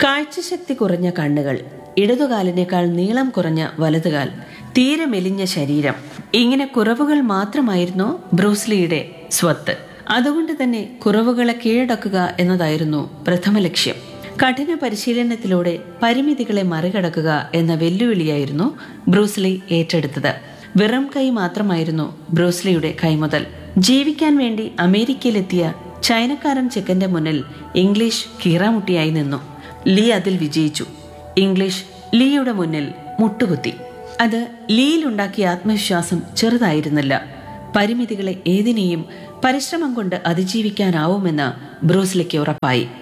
കാഴ്ചശക്തി കുറഞ്ഞ കണ്ണുകൾ ഇടതുകാലിനേക്കാൾ നീളം കുറഞ്ഞ വലതുകാൽ തീരെ മെലിഞ്ഞ ശരീരം ഇങ്ങനെ കുറവുകൾ മാത്രമായിരുന്നു ബ്രൂസ്ലിയുടെ സ്വത്ത് അതുകൊണ്ട് തന്നെ കുറവുകളെ കീഴടക്കുക എന്നതായിരുന്നു പ്രഥമ ലക്ഷ്യം കഠിന പരിശീലനത്തിലൂടെ പരിമിതികളെ മറികടക്കുക എന്ന വെല്ലുവിളിയായിരുന്നു ബ്രൂസ്ലി ഏറ്റെടുത്തത് വെറും കൈ മാത്രമായിരുന്നു ബ്രൂസ്ലിയുടെ കൈമുതൽ ജീവിക്കാൻ വേണ്ടി അമേരിക്കയിലെത്തിയ ചൈനക്കാരൻ ചെക്കന്റെ മുന്നിൽ ഇംഗ്ലീഷ് കീറാമുട്ടിയായി നിന്നു ലീ അതിൽ വിജയിച്ചു ഇംഗ്ലീഷ് ലീയുടെ മുന്നിൽ മുട്ടുകുത്തി അത് ലീയിലുണ്ടാക്കിയ ആത്മവിശ്വാസം ചെറുതായിരുന്നില്ല പരിമിതികളെ ഏതിനെയും പരിശ്രമം കൊണ്ട് അതിജീവിക്കാനാവുമെന്ന് ബ്രൂസ്ലിക്ക് ഉറപ്പായി